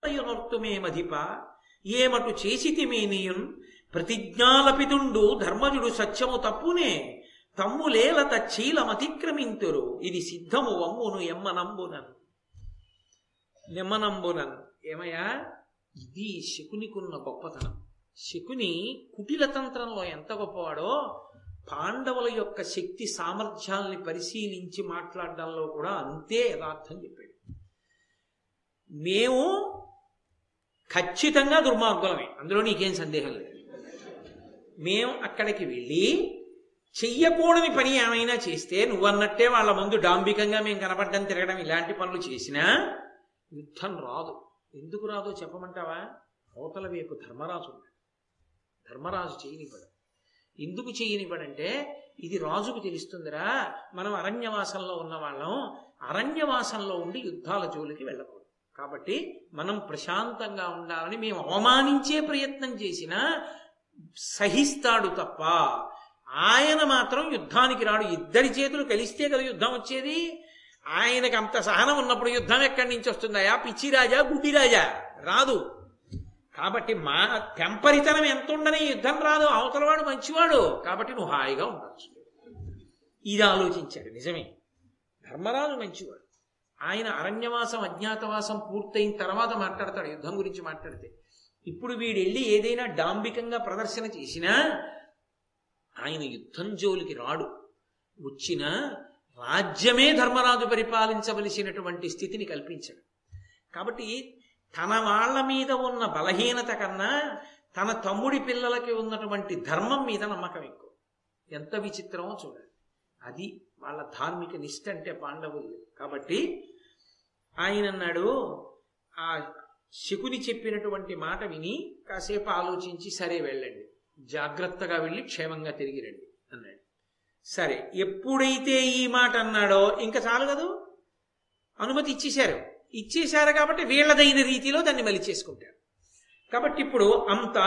మధిప ఏమటు చేసితిమే నీయున్ ప్రతిజ్ఞాలపితుండు ధర్మజుడు సత్యము తప్పునే తమ్ములేల తచ్చీలమతిక్రమింతురు ఇది సిద్ధము వమ్మును ఎమ్మనంబునన్ నెమ్మనంబునన్ ఏమయ్యా ఇది శకునికున్న గొప్పతనం శకుని కుటిల తంత్రంలో ఎంత గొప్పవాడో పాండవుల యొక్క శక్తి సామర్థ్యాల్ని పరిశీలించి మాట్లాడడంలో కూడా అంతే యథార్థం చెప్పాడు మేము ఖచ్చితంగా దుర్మార్గులమే అందులో నీకేం సందేహం లేదు మేము అక్కడికి వెళ్ళి చెయ్యకూడని పని ఏమైనా చేస్తే నువ్వన్నట్టే వాళ్ళ ముందు డాంబికంగా మేము కనపడ్డం తిరగడం ఇలాంటి పనులు చేసినా యుద్ధం రాదు ఎందుకు రాదో చెప్పమంటావా అవతల వైపు ధర్మరాజు ఉన్నాడు ధర్మరాజు చేయనివ్వడు ఎందుకు చేయనివ్వడంటే ఇది రాజుకు తెలుస్తుందిరా మనం అరణ్యవాసంలో ఉన్న వాళ్ళం అరణ్యవాసంలో ఉండి యుద్ధాల జోలికి వెళ్ళకూడదు కాబట్టి మనం ప్రశాంతంగా ఉండాలని మేము అవమానించే ప్రయత్నం చేసినా సహిస్తాడు తప్ప ఆయన మాత్రం యుద్ధానికి రాడు ఇద్దరి చేతులు కలిస్తే కదా యుద్ధం వచ్చేది ఆయనకి అంత సహనం ఉన్నప్పుడు యుద్ధం ఎక్కడి నుంచి వస్తుందయా పిచ్చిరాజా గుడ్డిరాజా రాదు కాబట్టి మా తెంపరితనం ఎంత ఉండని యుద్ధం రాదు అవతలవాడు మంచివాడు కాబట్టి నువ్వు హాయిగా ఉండొచ్చు ఇది ఆలోచించాడు నిజమే ధర్మరాజు మంచివాడు ఆయన అరణ్యవాసం అజ్ఞాతవాసం పూర్తయిన తర్వాత మాట్లాడతాడు యుద్ధం గురించి మాట్లాడితే ఇప్పుడు వీడెళ్ళి ఏదైనా డాంబికంగా ప్రదర్శన చేసినా ఆయన యుద్ధం జోలికి రాడు వచ్చిన రాజ్యమే ధర్మరాజు పరిపాలించవలసినటువంటి స్థితిని కల్పించాడు కాబట్టి తన వాళ్ళ మీద ఉన్న బలహీనత కన్నా తన తమ్ముడి పిల్లలకి ఉన్నటువంటి ధర్మం మీద నమ్మకం ఎక్కువ ఎంత విచిత్రమో చూడాలి అది వాళ్ళ ధార్మిక నిష్ట అంటే పాండవులు కాబట్టి ఆయన అన్నాడు ఆ శకుని చెప్పినటువంటి మాట విని కాసేపు ఆలోచించి సరే వెళ్ళండి జాగ్రత్తగా వెళ్ళి క్షేమంగా తిరిగి రండి అన్నాడు సరే ఎప్పుడైతే ఈ మాట అన్నాడో ఇంకా చాలు కదూ అనుమతి ఇచ్చేశారు ఇచ్చేశారు కాబట్టి వీళ్ళదైన రీతిలో దాన్ని మలి చేసుకుంటారు కాబట్టి ఇప్పుడు అంత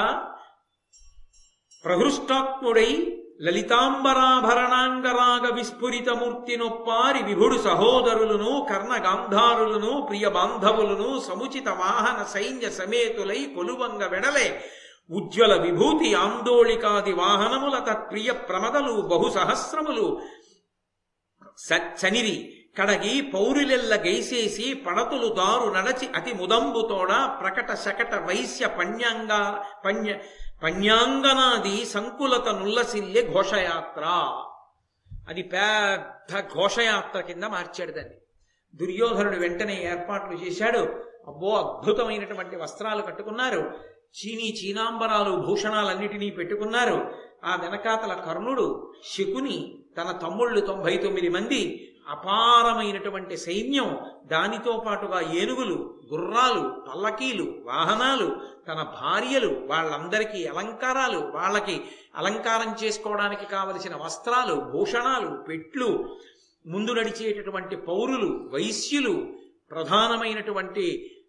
ప్రహృష్టాత్ముడై లలితాంబరాభరణాంగరాగ విస్ఫురితమూర్తి నొప్పారి విభుడు సహోదరులను కర్ణ గాంధారులను ప్రియ బాంధవులను సముచిత వాహన సైన్య సమేతులై కొలువంగ వెడలే ఉజ్వల విభూతి ఆందోళికాది వాహనముల తత్ప్రియ ప్రమదలు బహు సహస్రములు చనిరి కడగి పౌరులెల్ల గైసేసి పడతులు దారు నడచి అతి ముదంబుతోడ ప్రకట శకట వైశ్య పణ్యాంగ పణ్య పణ్యాంగనాది సంకులత నుల్లసిల్లె ఘోషయాత్ర అది పెద్ద ఘోషయాత్ర కింద మార్చాడు దాన్ని దుర్యోధనుడు వెంటనే ఏర్పాట్లు చేశాడు అబ్బో అద్భుతమైనటువంటి వస్త్రాలు కట్టుకున్నారు చీనీ చీనాంబరాలు భూషణాలన్నిటినీ పెట్టుకున్నారు ఆ వెనకాతల కర్ణుడు శకుని తన తమ్ముళ్ళు తొంభై తొమ్మిది మంది అపారమైనటువంటి సైన్యం దానితో పాటుగా ఏనుగులు గుర్రాలు పల్లకీలు వాహనాలు తన భార్యలు వాళ్ళందరికీ అలంకారాలు వాళ్ళకి అలంకారం చేసుకోవడానికి కావలసిన వస్త్రాలు భూషణాలు పెట్లు ముందు నడిచేటటువంటి పౌరులు వైశ్యులు ప్రధానమైనటువంటి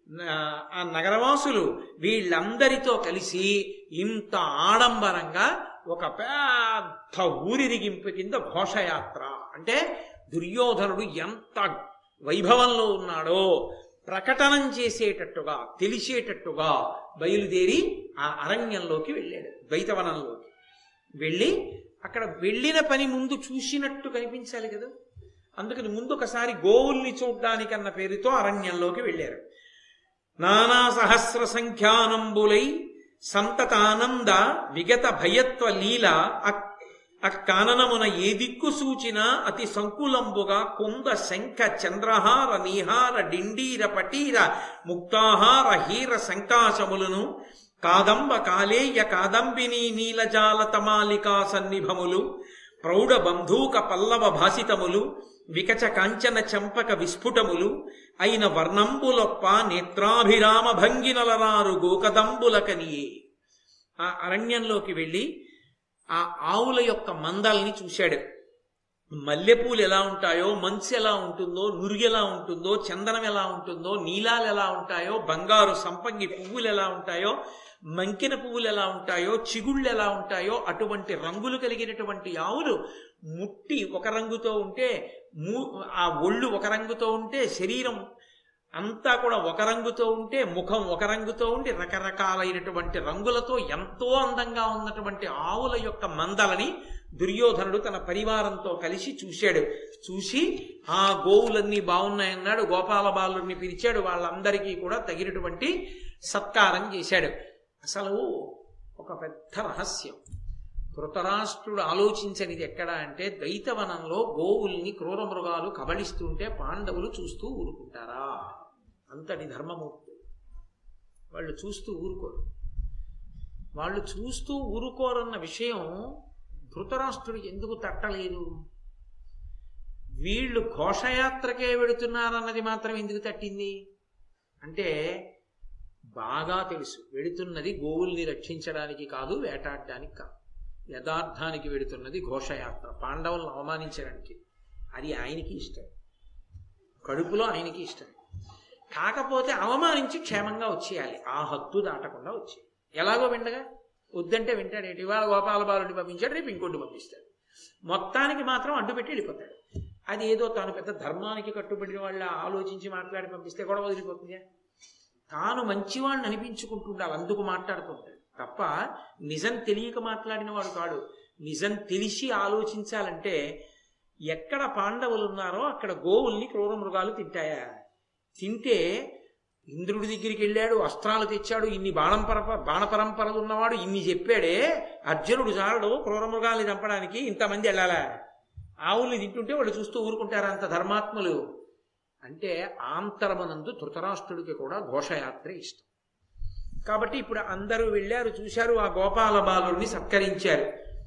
ఆ నగరవాసులు వీళ్ళందరితో కలిసి ఇంత ఆడంబరంగా ఒక పెద్ద ఊరిరిగింపు కింద ఘోషయాత్ర అంటే దుర్యోధనుడు ఎంత వైభవంలో ఉన్నాడో ప్రకటనం చేసేటట్టుగా తెలిసేటట్టుగా బయలుదేరి ఆ అరణ్యంలోకి వెళ్ళాడు ద్వైతవనంలోకి వెళ్ళి అక్కడ వెళ్ళిన పని ముందు చూసినట్టు కనిపించాలి కదా అందుకని ముందు ఒకసారి గోవుల్ని చూడ్డానికన్న పేరుతో అరణ్యంలోకి వెళ్ళారు నానా సహస్ర సంఖ్యానంబులై సంతతానంద విగత భయత్వ లీల అక్కాననమున ఏ దిక్కు సూచిన అతి సంకులంబుగా కుంద శంఖ చంద్రహార నీహార డిండీర పటీర ముక్తాహార హీర సంకాశములను కాదంబ కాలేయ కాదంబిని నీలజాల తమాలికా సన్నిభములు ప్రౌఢ బంధూక పల్లవ భాసితములు వికచ కాంచన చంపక విస్ఫుటములు అయిన వర్ణంబులొప్ప నేత్రాభిరామ భంగినలరారు గోకదంబులకనియే ఆ అరణ్యంలోకి వెళ్ళి ఆ ఆవుల యొక్క మందల్ని చూశాడు మల్లెపూలు ఎలా ఉంటాయో మంచు ఎలా ఉంటుందో నురుగు ఎలా ఉంటుందో చందనం ఎలా ఉంటుందో నీలాలు ఎలా ఉంటాయో బంగారు సంపంగి పువ్వులు ఎలా ఉంటాయో మంకిన పువ్వులు ఎలా ఉంటాయో చిగుళ్ళు ఎలా ఉంటాయో అటువంటి రంగులు కలిగినటువంటి ఆవులు ముట్టి ఒక రంగుతో ఉంటే ఆ ఒళ్ళు ఒక రంగుతో ఉంటే శరీరం అంతా కూడా ఒక రంగుతో ఉంటే ముఖం ఒక రంగుతో ఉండి రకరకాలైనటువంటి రంగులతో ఎంతో అందంగా ఉన్నటువంటి ఆవుల యొక్క మందలని దుర్యోధనుడు తన పరివారంతో కలిసి చూశాడు చూసి ఆ గోవులన్నీ బాగున్నాయన్నాడు గోపాల బాలుని పిలిచాడు వాళ్ళందరికీ కూడా తగినటువంటి సత్కారం చేశాడు అసలు ఒక పెద్ద రహస్యం ధృతరాష్ట్రుడు ఆలోచించనిది ఎక్కడ అంటే ద్వైతవనంలో గోవుల్ని క్రూర మృగాలు కబళిస్తుంటే పాండవులు చూస్తూ ఊరుకుంటారా అంతటి ధర్మమూర్తి వాళ్ళు చూస్తూ ఊరుకోరు వాళ్ళు చూస్తూ ఊరుకోరన్న విషయం ధృతరాష్ట్రుడు ఎందుకు తట్టలేదు వీళ్ళు ఘోషయాత్రకే వెడుతున్నారన్నది మాత్రం ఎందుకు తట్టింది అంటే బాగా తెలుసు వెడుతున్నది గోవుల్ని రక్షించడానికి కాదు వేటాడడానికి కాదు యథార్థానికి వెడుతున్నది ఘోషయాత్ర పాండవులను అవమానించడానికి అది ఆయనకి ఇష్టం కడుపులో ఆయనకి ఇష్టం కాకపోతే అవమానించి క్షేమంగా వచ్చేయాలి ఆ హద్దు దాటకుండా వచ్చేయాలి ఎలాగో విండగా వద్దంటే వింటాడు ఏంటి ఇవాళ గోపాల బాలుని పంపించాడు రేపు ఇంకోటి పంపిస్తాడు మొత్తానికి మాత్రం అడ్డుపెట్టి వెళ్ళిపోతాడు అది ఏదో తాను పెద్ద ధర్మానికి కట్టుబడిన వాళ్ళ ఆలోచించి మాట్లాడి పంపిస్తే కూడా వదిలిపోతుంది తాను మంచివాడిని అనిపించుకుంటుండాలి అందుకు మాట్లాడుతుంటాడు తప్ప నిజం తెలియక మాట్లాడిన వాడు కాడు నిజం తెలిసి ఆలోచించాలంటే ఎక్కడ పాండవులు ఉన్నారో అక్కడ గోవుల్ని క్రూర మృగాలు తింటాయా తింటే ఇంద్రుడి దగ్గరికి వెళ్ళాడు అస్త్రాలు తెచ్చాడు ఇన్ని బాణం పరప బాణ పరంపరలు ఉన్నవాడు ఇన్ని చెప్పాడే అర్జునుడు చాలడు క్రూర మృగాల్ని చంపడానికి ఇంతమంది వెళ్ళాలా ఆవుల్ని తింటుంటే వాళ్ళు చూస్తూ ఊరుకుంటారా అంత ధర్మాత్ములు అంటే ఆంతరమనందు ధృతరాష్ట్రుడికి కూడా ఘోషయాత్ర ఇష్టం కాబట్టి ఇప్పుడు అందరూ వెళ్ళారు చూశారు ఆ గోపాల బాలుడిని సత్కరించారు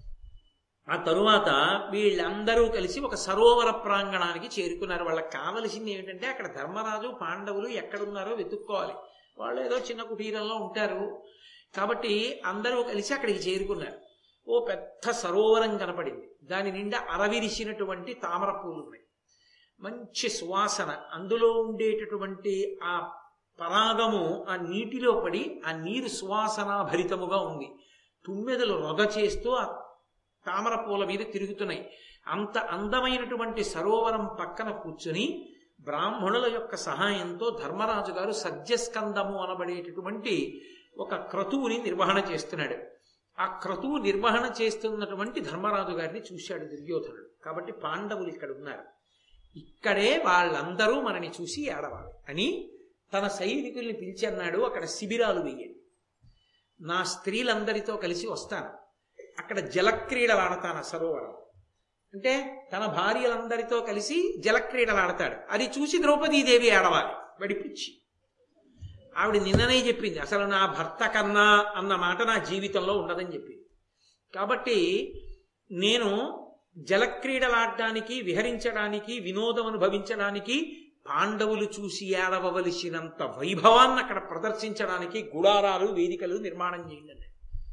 ఆ తరువాత వీళ్ళందరూ కలిసి ఒక సరోవర ప్రాంగణానికి చేరుకున్నారు వాళ్ళకి కావలసింది ఏమిటంటే అక్కడ ధర్మరాజు పాండవులు ఎక్కడున్నారో వెతుక్కోవాలి వాళ్ళు ఏదో చిన్న కుటీరంలో ఉంటారు కాబట్టి అందరూ కలిసి అక్కడికి చేరుకున్నారు ఓ పెద్ద సరోవరం కనపడింది దాని నిండా అరవిరిసినటువంటి తామర పూలు ఉన్నాయి మంచి సువాసన అందులో ఉండేటటువంటి ఆ పరాగము ఆ నీటిలో పడి ఆ నీరు సువాసన భరితముగా ఉంది తుమ్మెదలు రొద చేస్తూ ఆ తామర పూల మీద తిరుగుతున్నాయి అంత అందమైనటువంటి సరోవరం పక్కన కూర్చుని బ్రాహ్మణుల యొక్క సహాయంతో ధర్మరాజు గారు సజ్జస్కందము అనబడేటటువంటి ఒక క్రతువుని నిర్వహణ చేస్తున్నాడు ఆ క్రతువు నిర్వహణ చేస్తున్నటువంటి ధర్మరాజు గారిని చూశాడు దుర్యోధనుడు కాబట్టి పాండవులు ఇక్కడ ఉన్నారు ఇక్కడే వాళ్ళందరూ మనని చూసి ఏడవాలి అని తన సైనికుల్ని పిలిచి అన్నాడు అక్కడ శిబిరాలు వెయ్యండి నా స్త్రీలందరితో కలిసి వస్తాను అక్కడ జలక్రీడలు ఆడతాను ఆ సరోవరం అంటే తన భార్యలందరితో కలిసి జలక్రీడలు ఆడతాడు అది చూసి ద్రౌపదీదేవి ఆడవాలి వడిపిచ్చి ఆవిడ నిన్ననే చెప్పింది అసలు నా భర్త కన్నా అన్న మాట నా జీవితంలో ఉండదని చెప్పింది కాబట్టి నేను జలక్రీడలాడడానికి విహరించడానికి వినోదం అనుభవించడానికి పాండవులు చూసి ఏడవలసినంత వైభవాన్ని అక్కడ ప్రదర్శించడానికి గుడారాలు వేదికలు నిర్మాణం చేయండి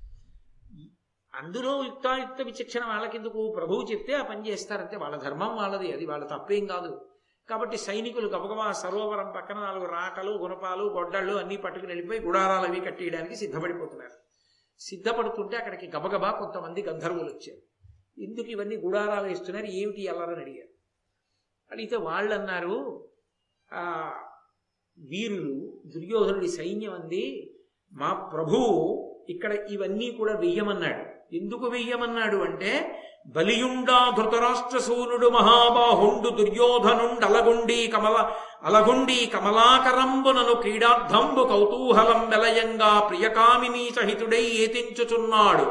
అందులో యుక్తాయుక్త విచక్షణ వాళ్ళకెందుకు ప్రభువు చెప్తే ఆ పని చేస్తారంటే వాళ్ళ ధర్మం వాళ్ళది అది వాళ్ళ తప్పేం కాదు కాబట్టి సైనికులు గబగబా సరోవరం పక్కన నాలుగు రాకలు గుణపాలు గొడ్డళ్ళు అన్నీ పట్టుకుని వెళ్ళిపోయి గుడారాలు అవి కట్టేయడానికి సిద్ధపడిపోతున్నారు సిద్ధపడుతుంటే అక్కడికి గబగబా కొంతమంది గంధర్వులు వచ్చారు ఎందుకు ఇవన్నీ గుడారాలు వేస్తున్నారు ఏమిటి అల్లరని అడిగారు అడిగితే వాళ్ళు అన్నారు ఆ వీరులు దుర్యోధనుడి సైన్యం అంది మా ప్రభువు ఇక్కడ ఇవన్నీ కూడా వెయ్యమన్నాడు ఎందుకు వెయ్యమన్నాడు అంటే బలియుండా ధృతరాష్ట్ర సూనుడు మహాబాహుండు దుర్యోధనుండు అలగుండి కమల అలగుండి కమలాకరంబునను క్రీడార్థంబు కౌతూహలం వెలయంగా ప్రియకామిని సహితుడై ఏతించుచున్నాడు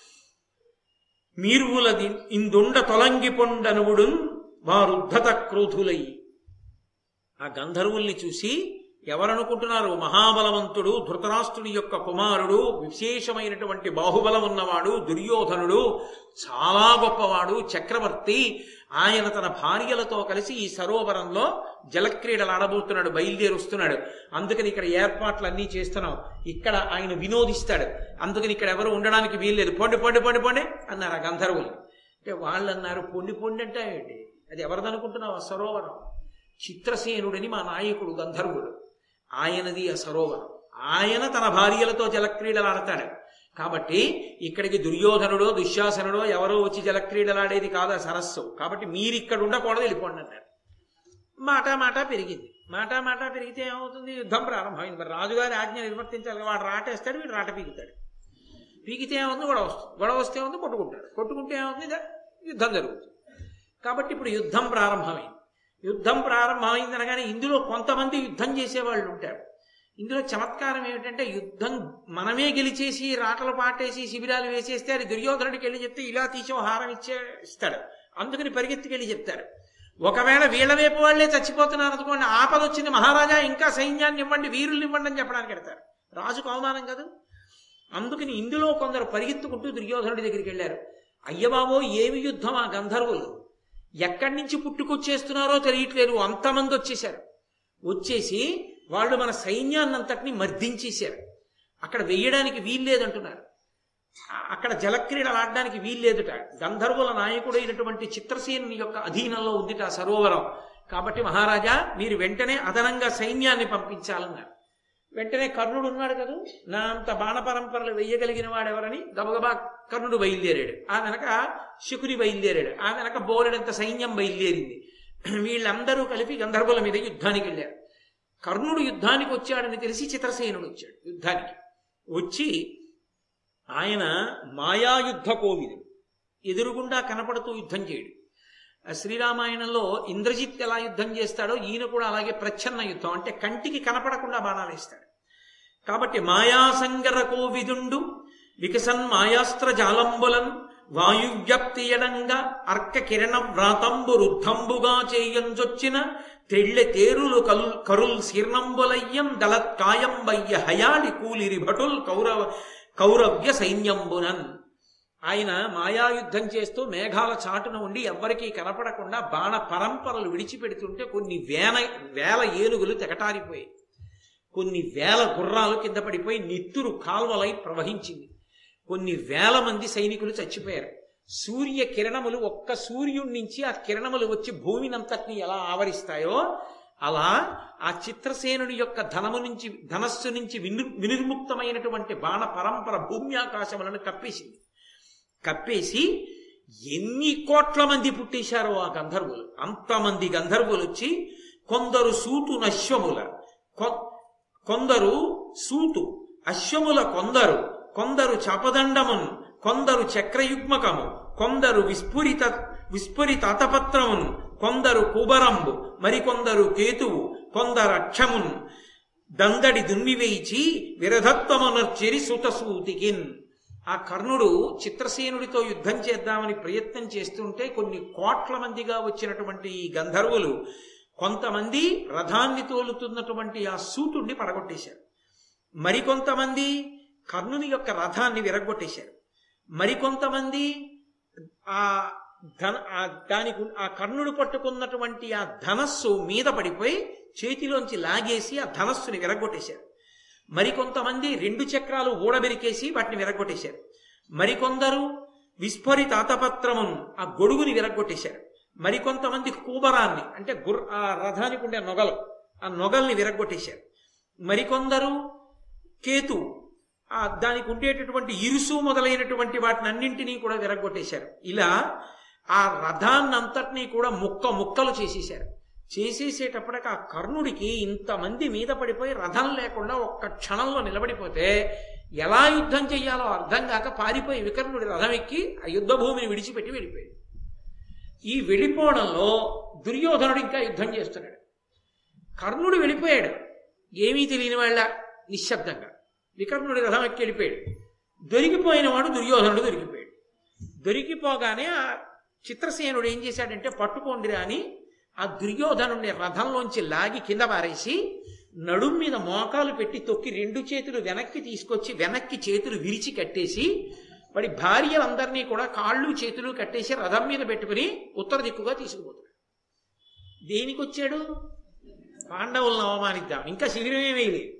మీర్వులది ఇందుండ తొలంగి పొండనువుడు వారుద్ధత క్రోధులై ఆ గంధర్వుల్ని చూసి ఎవరనుకుంటున్నారు మహాబలవంతుడు ధృతరాష్ట్రుని యొక్క కుమారుడు విశేషమైనటువంటి బాహుబలం ఉన్నవాడు దుర్యోధనుడు చాలా గొప్పవాడు చక్రవర్తి ఆయన తన భార్యలతో కలిసి ఈ సరోవరంలో జలక్రీడలు ఆడబోతున్నాడు బయలుదేరి వస్తున్నాడు అందుకని ఇక్కడ ఏర్పాట్లన్నీ చేస్తున్నాం ఇక్కడ ఆయన వినోదిస్తాడు అందుకని ఇక్కడ ఎవరు ఉండడానికి వీల్లేదు పొండి పొండి పొండి పొండి అన్నారు ఆ గంధర్వులు అంటే వాళ్ళు అన్నారు పొండి పొండి అంటే ఏంటి అది ఎవరిదనుకుంటున్నావు ఆ సరోవరం చిత్రసేనుడని మా నాయకుడు గంధర్వుడు ఆయనది ఆ సరోవరం ఆయన తన భార్యలతో జలక్రీడలు ఆడతాడు కాబట్టి ఇక్కడికి దుర్యోధనుడో దుశ్శాసనుడో ఎవరో వచ్చి జలక్రీడలాడేది కాదు ఆ సరస్సు కాబట్టి మీరు ఇక్కడ ఉండకూడదు వెళ్ళిపోండి అన్నారు మాటా మాటా పెరిగింది మాటా మాటా పెరిగితే ఏమవుతుంది యుద్ధం ప్రారంభమైంది మరి రాజుగారి ఆజ్ఞ నిర్వర్తించాలి వాడు రాటేస్తాడు వీడు రాట పీకుతాడు పీకితే ఏముంది గొడవ వస్తుంది గొడవ వస్తే ఏముంది కొట్టుకుంటాడు కొట్టుకుంటే ఏముంది ద- యుద్ధం జరుగుతుంది కాబట్టి ఇప్పుడు యుద్ధం ప్రారంభమైంది యుద్ధం ప్రారంభమైంది అనగానే ఇందులో కొంతమంది యుద్ధం చేసేవాళ్ళు ఉంటారు ఇందులో చమత్కారం ఏమిటంటే యుద్ధం మనమే గెలిచేసి రాటలు పాటేసి శిబిరాలు వేసేస్తే అది దుర్యోధనుడికి వెళ్ళి చెప్తే ఇలా తీసి ఓ హారం ఇచ్చే ఇస్తాడు అందుకని పరిగెత్తుకెళ్ళి చెప్తారు ఒకవేళ వీళ్ళ వైపు వాళ్లే చచ్చిపోతున్నారు అనుకోండి ఆపద వచ్చింది మహారాజా ఇంకా సైన్యాన్ని ఇవ్వండి వీరుల్ని ఇవ్వండి అని చెప్పడానికి వెడతారు రాజుకు అవమానం కాదు అందుకని ఇందులో కొందరు పరిగెత్తుకుంటూ దుర్యోధనుడి దగ్గరికి వెళ్ళారు అయ్యబాబో ఏమి యుద్ధం ఆ గంధర్వులు ఎక్కడి నుంచి పుట్టుకొచ్చేస్తున్నారో తెలియట్లేదు అంతమంది వచ్చేశారు వచ్చేసి వాళ్ళు మన సైన్యాన్నంతటిని మర్దించేశారు అక్కడ వెయ్యడానికి వీల్లేదంటున్నారు ఆ- అక్కడ జలక్రీడలు ఆడడానికి వీల్లేదుట గంధర్వుల నాయకుడైనటువంటి చిత్రసేనుని యొక్క అధీనంలో ఉందిట ఆ సరోవరం కాబట్టి మహారాజా మీరు వెంటనే అదనంగా సైన్యాన్ని పంపించాలన్నారు వెంటనే కర్ణుడు ఉన్నాడు కదా నా అంత బాణ పరంపరలు వెయ్యగలిగిన వాడెవరని గబగబా కర్ణుడు బయలుదేరాడు ఆ వెనక శకుని బయలుదేరాడు ఆ వెనక బోలెడంత సైన్యం బయలుదేరింది వీళ్ళందరూ కలిపి గంధర్వుల మీద యుద్ధానికి వెళ్ళారు కర్ణుడు యుద్ధానికి వచ్చాడని తెలిసి చిత్రసేనుడు వచ్చాడు యుద్ధానికి వచ్చి ఆయన మాయాయుద్ధ కోవిదుడు ఎదురుగుండా కనపడుతూ యుద్ధం చేయడు ఆ శ్రీరామాయణంలో ఇంద్రజిత్ ఎలా యుద్ధం చేస్తాడో ఈయన కూడా అలాగే ప్రచ్ఛన్న యుద్ధం అంటే కంటికి కనపడకుండా బాణాలు వేస్తాడు కాబట్టి మాయాసంగర కోవిదుండు వికసన్ మాయాస్త్ర జాలంబులన్ వాయువ్యప్తియడంగా అర్క కిరణ వ్రాతంబు రుద్ధంబుగా చేయంజొచ్చిన తెళ్ళె తేరులు కల్ కరుల్ శీర్ణంబులయ్యం దళత్కాయంబయ్య హయాళి కూలిరి భటుల్ కౌరవ కౌరవ్య సైన్యంబునన్ ఆయన మాయాయుద్ధం చేస్తూ మేఘాల చాటున ఉండి ఎవ్వరికీ కనపడకుండా బాణ పరంపరలు విడిచిపెడుతుంటే కొన్ని వేల వేల ఏనుగులు తెగటారిపోయాయి కొన్ని వేల గుర్రాలు కింద పడిపోయి నిత్తురు కాల్వలై ప్రవహించింది కొన్ని వేల మంది సైనికులు చచ్చిపోయారు సూర్య కిరణములు ఒక్క సూర్యుడి నుంచి ఆ కిరణములు వచ్చి భూమినంతటిని ఎలా ఆవరిస్తాయో అలా ఆ చిత్రసేనుడి యొక్క ధనము నుంచి ధనస్సు నుంచి విను వినిర్ముక్తమైనటువంటి బాణ పరంపర భూమి ఆకాశములను కప్పేసింది కప్పేసి ఎన్ని కోట్ల మంది పుట్టేశారో ఆ గంధర్వులు అంతమంది గంధర్వులు వచ్చి కొందరు సూటు నశ్వముల కొ- కొందరు సూటు అశ్వముల కొందరు కొందరు చపదండమును కొందరు చక్రయుగ్మకము కొందరు విస్ఫురిత విస్ఫురిత అతపత్రమును కొందరు కుబరంబు మరికొందరు కేతువు కొందరు అక్షమున్ దందడి దున్మివేయిచి విరధత్వమునర్చిరి సుతసూతికిన్ ఆ కర్ణుడు చిత్రసేనుడితో యుద్ధం చేద్దామని ప్రయత్నం చేస్తుంటే కొన్ని కోట్ల మందిగా వచ్చినటువంటి ఈ గంధర్వులు కొంతమంది రథాన్ని తోలుతున్నటువంటి ఆ సూతుణ్ణి పడగొట్టేశారు మరికొంతమంది కర్ణుని యొక్క రథాన్ని విరగొట్టేశారు మరికొంతమంది ఆ ధన ఆ దానికి ఉన్- ఆ కర్ణుడు పట్టుకున్నటువంటి ఆ ధనస్సు మీద పడిపోయి చేతిలోంచి లాగేసి ఆ ధనస్సుని విరగొట్టేశారు మరికొంతమంది రెండు చక్రాలు ఊడబెరికేసి వాటిని విరగొట్టేశారు మరికొందరు విస్ఫోరిత ఆతపత్రమును ఆ గొడుగుని విరగొట్టేశారు మరికొంతమంది కూబరాన్ని అంటే గుర్ ఆ రథానికి ఉండే నొగలు ఆ నొగల్ని విరగొట్టేశారు మరికొందరు కేతు ఆ దానికి ఉండేటటువంటి ఇరుసు మొదలైనటువంటి వాటిని అన్నింటినీ కూడా విరగొట్టేశారు ఇలా ఆ రథాన్నంతటినీ కూడా ముక్క ముక్కలు చేసేశారు చేసేసేటప్పటికి ఆ కర్ణుడికి ఇంతమంది మీద పడిపోయి రథం లేకుండా ఒక్క క్షణంలో నిలబడిపోతే ఎలా యుద్ధం చెయ్యాలో అర్థం కాక పారిపోయి వికర్ణుడి రథం ఎక్కి ఆ యుద్ధ భూమిని విడిచిపెట్టి వెళ్ళిపోయాడు ఈ వెళ్ళిపోవడంలో దుర్యోధనుడు ఇంకా యుద్ధం చేస్తున్నాడు కర్ణుడు వెళ్ళిపోయాడు ఏమీ తెలియని వాళ్ళ నిశ్శబ్దంగా వికర్ణుడి రథం ఎక్కి వెళ్ళిపోయాడు దొరికిపోయిన వాడు దుర్యోధనుడు దొరికిపోయాడు దొరికిపోగానే ఆ చిత్రసేనుడు ఏం చేశాడంటే పట్టుకోండిరా అని ఆ దుర్యోధనుడిని రథంలోంచి లాగి కింద పారేసి నడుం మీద మోకాలు పెట్టి తొక్కి రెండు చేతులు వెనక్కి తీసుకొచ్చి వెనక్కి చేతులు విరిచి కట్టేసి వాడి భార్యలందరినీ కూడా కాళ్ళు చేతులు కట్టేసి రథం మీద పెట్టుకుని ఉత్తర దిక్కుగా తీసుకుపోతాడు దేనికి వచ్చాడు పాండవులను అవమానిద్దాం ఇంకా శిబిరం ఏమీ లేదు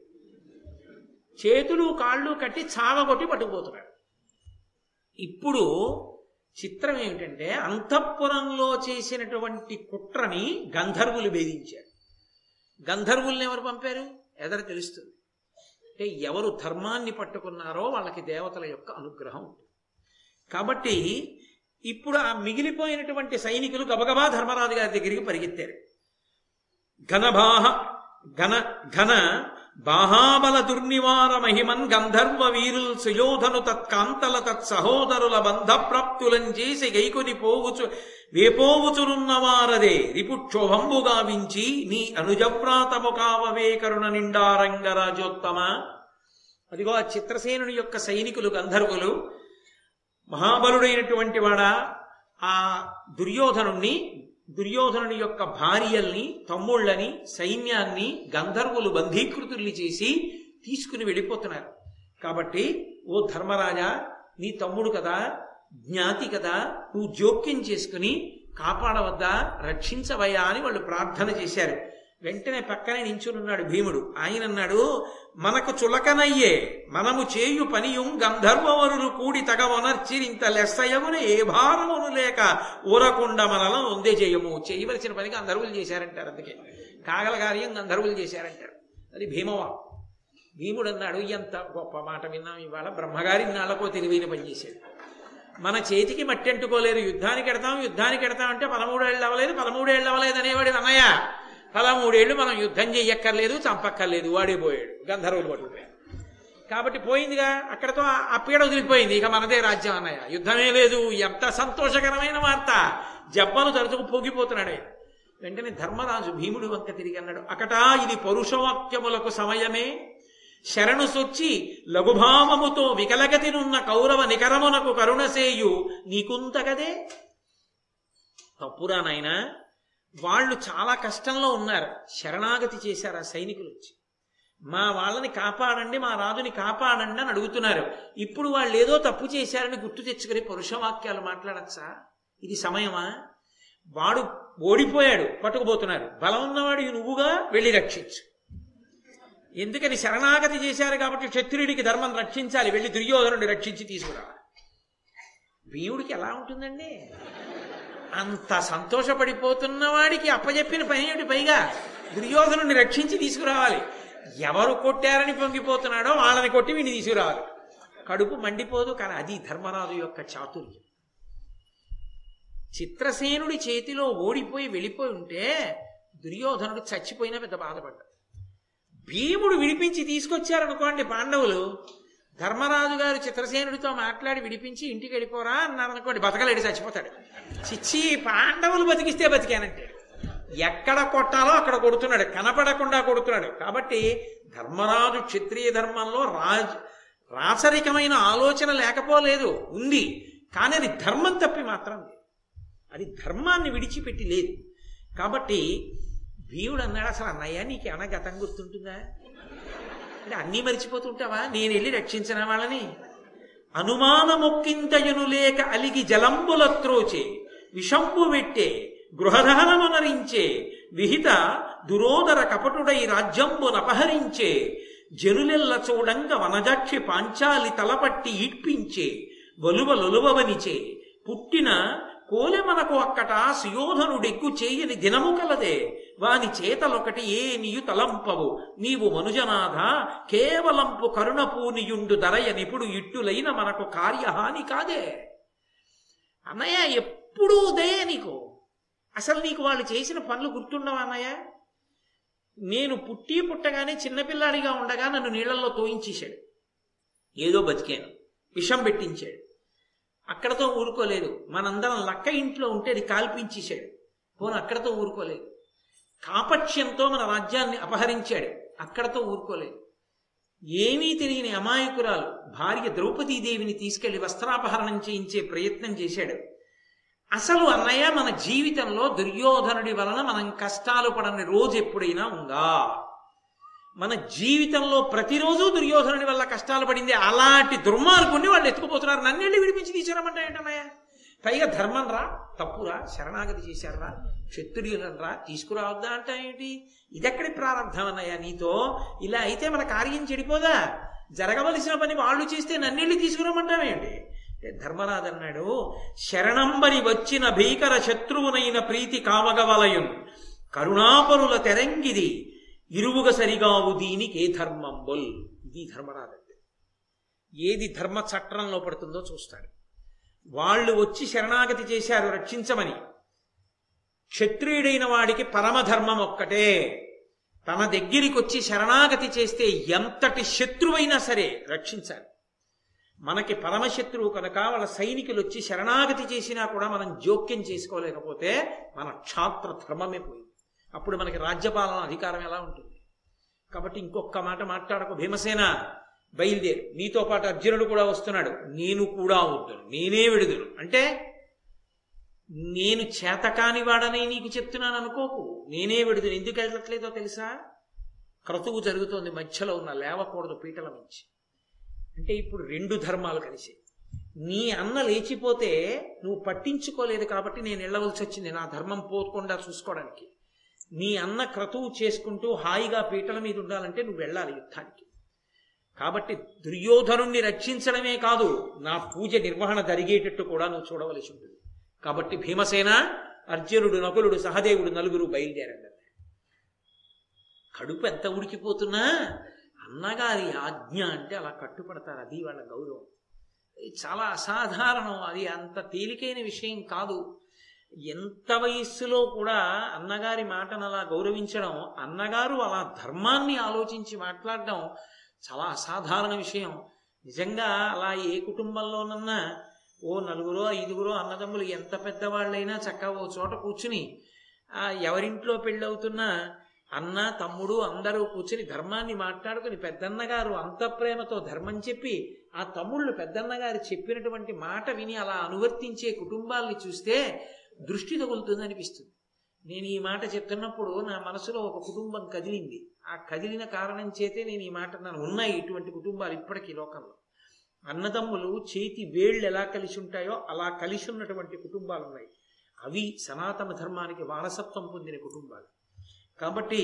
చేతులు కాళ్ళు కట్టి చావగొట్టి పట్టుకుపోతున్నాడు ఇప్పుడు చిత్రం ఏమిటంటే అంతఃపురంలో చేసినటువంటి కుట్రని గంధర్వులు భేదించారు గంధర్వుల్ని ఎవరు పంపారు ఎదర తెలుస్తుంది అంటే ఎవరు ధర్మాన్ని పట్టుకున్నారో వాళ్ళకి దేవతల యొక్క అనుగ్రహం ఉంటుంది కాబట్టి ఇప్పుడు ఆ మిగిలిపోయినటువంటి సైనికులు గబగబా ధర్మరాజు గారి దగ్గరికి పరిగెత్తారు ఘనబాహ ఘన ఘన బాహాబల దుర్నివార మహిమన్ గంధర్వ వీరుల్ సుయోధను తత్కాంతల తత్సహోదరుల బంధప్రాప్తులం చేసి గైకొని పోవుచు వేపోవుచునున్నవారదే రిపుక్షోభంబు గావించి నీ అనుజవ్రాతము కావవే కరుణ నిండారంగరాజోత్తమ అదిగో ఆ చిత్రసేనుని యొక్క సైనికులు గంధర్వులు మహాబలుడైనటువంటి వాడ ఆ దుర్యోధనుణ్ణి దుర్యోధనుని యొక్క భార్యల్ని తమ్ముళ్ళని సైన్యాన్ని గంధర్వులు బంధీకృతుల్ని చేసి తీసుకుని వెళ్ళిపోతున్నారు కాబట్టి ఓ ధర్మరాజా నీ తమ్ముడు కదా జ్ఞాతి కదా నువ్వు జోక్యం చేసుకుని కాపాడవద్దా రక్షించవయ్యా అని వాళ్ళు ప్రార్థన చేశారు వెంటనే పక్కనే నించునున్నాడు భీముడు ఆయన అన్నాడు మనకు చులకనయ్యే మనము చేయు పనియుం గంధర్వవరులు కూడి తగవనర్చిరింత లెస్సయమును ఏ భారమును లేక ఊరకుండా మనలను ఉందే చేయము చేయవలసిన పని గంధర్వులు చేశారంటారు అందుకే కాగల కార్యం గంధర్వులు చేశారంటారు అది భీమవా భీముడు అన్నాడు ఎంత గొప్ప మాట విన్నాం ఇవాళ బ్రహ్మగారి నాళ్ళకో తెలివైన పని చేశాడు మన చేతికి మట్టి అంటుకోలేదు యుద్ధానికి ఎడతాం యుద్ధానికి ఎడతాం అంటే పదమూడేళ్ళు అవ్వలేదు పదమూడేళ్ళు అవ్వలేదు అనేవాడు అన్నయ్య పదమూడేళ్ళు మనం యుద్ధం చెయ్యక్కర్లేదు చంపక్కర్లేదు వాడే పోయాడు గంధర్వులు పట్టుకుపోయాడు కాబట్టి పోయిందిగా అక్కడతో ఆ పీడ వదిలిపోయింది ఇక మనదే రాజ్యం అన్నయ్య యుద్ధమే లేదు ఎంత సంతోషకరమైన వార్త జబ్బలు తరచుకు పోగిపోతున్నాడు ఆయన వెంటనే ధర్మరాజు భీముడు వంక తిరిగి అన్నాడు అకటా ఇది పౌరుషవాక్యములకు సమయమే శరణు సొచ్చి లఘుభావముతో వికలగతినున్న కౌరవ నికరమునకు కరుణసేయు నీకుంతగదే తప్పురా నాయనా వాళ్ళు చాలా కష్టంలో ఉన్నారు శరణాగతి చేశారు ఆ సైనికులు వచ్చి మా వాళ్ళని కాపాడండి మా రాజుని కాపాడండి అని అడుగుతున్నారు ఇప్పుడు వాళ్ళు ఏదో తప్పు చేశారని గుర్తు తెచ్చుకుని పురుషవాక్యాలు మాట్లాడచ్చా ఇది సమయమా వాడు ఓడిపోయాడు పట్టుకుపోతున్నారు బలం ఉన్నవాడు నువ్వుగా వెళ్ళి రక్షించు ఎందుకని శరణాగతి చేశారు కాబట్టి క్షత్రియుడికి ధర్మం రక్షించాలి వెళ్ళి దుర్యోధనుడిని రక్షించి తీసుకురావాలి భీముడికి ఎలా ఉంటుందండి అంత సంతోషపడిపోతున్న వాడికి అప్పచెప్పిన పని ఏమిటి పైగా దుర్యోధనుడిని రక్షించి తీసుకురావాలి ఎవరు కొట్టారని పొంగిపోతున్నాడో వాళ్ళని కొట్టి వీడిని తీసుకురావాలి కడుపు మండిపోదు కానీ అది ధర్మరాజు యొక్క చాతుర్యం చిత్రసేనుడి చేతిలో ఓడిపోయి వెళ్ళిపోయి ఉంటే దుర్యోధనుడు చచ్చిపోయినా పెద్ద బాధపడ్డాడు భీముడు విడిపించి తీసుకొచ్చారనుకోండి పాండవులు ధర్మరాజు గారు చిత్రసేనుడితో మాట్లాడి విడిపించి ఇంటికి వెళ్ళిపోరా అన్నారు అనుకోండి బతకలేడు చచ్చిపోతాడు చిచ్చి పాండవులు బతికిస్తే బతికానంటే ఎక్కడ కొట్టాలో అక్కడ కొడుతున్నాడు కనపడకుండా కొడుతున్నాడు కాబట్టి ధర్మరాజు క్షత్రియ ధర్మంలో రాజ్ రాచరికమైన ఆలోచన లేకపోలేదు ఉంది కానీ అది ధర్మం తప్పి మాత్రం లేదు అది ధర్మాన్ని విడిచిపెట్టి లేదు కాబట్టి భీముడు అన్నాడు అసలు అన్నయ్య నీకు ఏమైనా గతం గుర్తుంటుందా అంటే అన్నీ మరిచిపోతుంటావా నేను వెళ్ళి రక్షించిన వాళ్ళని అనుమానమొక్కింతయును లేక అలిగి జలంబుల త్రోచే విషంబు పెట్టే గృహదహనమనరించే విహిత దురోదర కపటుడై రాజ్యంబునపహరించే జనులెల్ల చూడంగ వనజాక్షి పాంచాలి తలపట్టి ఈడ్పించే వలువ లొలువవనిచే పుట్టిన కోలె మనకు అక్కట సుయోధనుడెక్కు చేయని దినము కలదే వాని చేతలొకటి ఏ నీయు తలంపవు నీవు మనుజనాథ కేవలంపు కరుణపూనియుండు దరయ నిపుడు ఇట్టులైన మనకు కార్యహాని కాదే అన్నయ్య ఎప్పుడూ దయ నీకు అసలు నీకు వాళ్ళు చేసిన పనులు గుర్తుండవా అన్నయ్య నేను పుట్టి పుట్టగానే చిన్నపిల్లాడిగా ఉండగా నన్ను నీళ్లలో తోయించేశాడు ఏదో బతికాను విషం పెట్టించాడు అక్కడతో ఊరుకోలేదు మనందరం లక్క ఇంట్లో ఉంటే అది కాల్పించేశాడు పోను అక్కడతో ఊరుకోలేదు కాపక్ష్యంతో మన రాజ్యాన్ని అపహరించాడు అక్కడతో ఊరుకోలేదు ఏమీ తెలియని అమాయకురాలు భార్య ద్రౌపదీదేవిని తీసుకెళ్లి వస్త్రాపహరణం చేయించే ప్రయత్నం చేశాడు అసలు అన్నయ్య మన జీవితంలో దుర్యోధనుడి వలన మనం కష్టాలు పడని రోజు ఎప్పుడైనా ఉందా మన జీవితంలో ప్రతిరోజు దుర్యోధనుడి వల్ల కష్టాలు పడింది అలాంటి దుర్మార్గుణ్ణి వాళ్ళు ఎత్తుకుపోతున్నారు నన్నెళ్ళి విడిపించి తీసుకురమ్మంటే ఏంటన్నయ్య పైగా ధర్మం రా తప్పురా శరణాగతి చేశారా క్షత్రియులరా తీసుకురావద్దా అంటే ఏంటి ఇదెక్కడి ప్రారంభం అన్నయ్య నీతో ఇలా అయితే మన కార్యం చెడిపోదా జరగవలసిన పని వాళ్ళు చేస్తే నన్నెళ్ళి తీసుకురమ్మంటావేంటి ధర్మరాజు అన్నాడు శరణంబరి వచ్చిన భీకర శత్రువునైన ప్రీతి కామగవలయం కరుణాపరుల తెరంగిది ఇరువుగ సరిగావు దీనికి ఏ ధర్మంబుల్ ఇది ధర్మరాజు అంటే ఏది ధర్మ చట్రంలో పడుతుందో చూస్తాడు వాళ్ళు వచ్చి శరణాగతి చేశారు రక్షించమని క్షత్రియుడైన వాడికి పరమధర్మం ఒక్కటే తన దగ్గరికి వచ్చి శరణాగతి చేస్తే ఎంతటి శత్రువైనా సరే రక్షించాలి మనకి పరమశత్రువు కనుక వాళ్ళ సైనికులు వచ్చి శరణాగతి చేసినా కూడా మనం జోక్యం చేసుకోలేకపోతే మన క్షాత్ర ధర్మమే పోయింది అప్పుడు మనకి రాజ్యపాలన అధికారం ఎలా ఉంటుంది కాబట్టి ఇంకొక మాట మాట్లాడకు భీమసేన బయలుదేరు నీతో పాటు అర్జునుడు కూడా వస్తున్నాడు నేను కూడా వద్దును నేనే విడుదును అంటే నేను చేతకాని వాడని నీకు చెప్తున్నాను అనుకోకు నేనే విడుదును ఎందుకు వెళ్ళట్లేదో తెలుసా క్రతువు జరుగుతోంది మధ్యలో ఉన్న లేవకూడదు పీటల మించి అంటే ఇప్పుడు రెండు ధర్మాలు కలిసి నీ అన్న లేచిపోతే నువ్వు పట్టించుకోలేదు కాబట్టి నేను వెళ్ళవలసి వచ్చింది నా ధర్మం పోకుండా చూసుకోవడానికి నీ అన్న క్రతువు చేసుకుంటూ హాయిగా పీటల మీద ఉండాలంటే నువ్వు వెళ్ళాలి యుద్ధానికి కాబట్టి దుర్యోధనుణ్ణి రక్షించడమే కాదు నా పూజ నిర్వహణ జరిగేటట్టు కూడా నువ్వు చూడవలసి ఉంటుంది కాబట్టి భీమసేన అర్జునుడు నకులుడు సహదేవుడు నలుగురు బయలుదేరండి కడుపు ఎంత ఉడికిపోతున్నా అన్నగారి ఆజ్ఞ అంటే అలా కట్టుపడతారు అది వాళ్ళ గౌరవం ఇది చాలా అసాధారణం అది అంత తేలికైన విషయం కాదు ఎంత వయస్సులో కూడా అన్నగారి మాటను అలా గౌరవించడం అన్నగారు అలా ధర్మాన్ని ఆలోచించి మాట్లాడడం చాలా అసాధారణ విషయం నిజంగా అలా ఏ కుటుంబంలోనన్నా ఓ నలుగురో ఐదుగురో అన్నదమ్ములు ఎంత పెద్దవాళ్ళైనా చక్కగా ఓ చోట కూర్చుని ఆ ఎవరింట్లో పెళ్ళవుతున్నా అన్న తమ్ముడు అందరూ కూర్చుని ధర్మాన్ని మాట్లాడుకుని పెద్దన్నగారు అంత ప్రేమతో ధర్మం చెప్పి ఆ తమ్ముళ్ళు పెద్దన్నగారు చెప్పినటువంటి మాట విని అలా అనువర్తించే కుటుంబాల్ని చూస్తే దృష్టి తగులుతుంది అనిపిస్తుంది నేను ఈ మాట చెప్తున్నప్పుడు నా మనసులో ఒక కుటుంబం కదిలింది ఆ కదిలిన కారణం చేతే నేను ఈ మాట నన్ను ఉన్నాయి ఇటువంటి కుటుంబాలు ఇప్పటికీ లోకంలో అన్నదమ్ములు చేతి వేళ్ళు ఎలా కలిసి ఉంటాయో అలా కలిసి ఉన్నటువంటి కుటుంబాలు ఉన్నాయి అవి సనాతన ధర్మానికి వారసత్వం పొందిన కుటుంబాలు కాబట్టి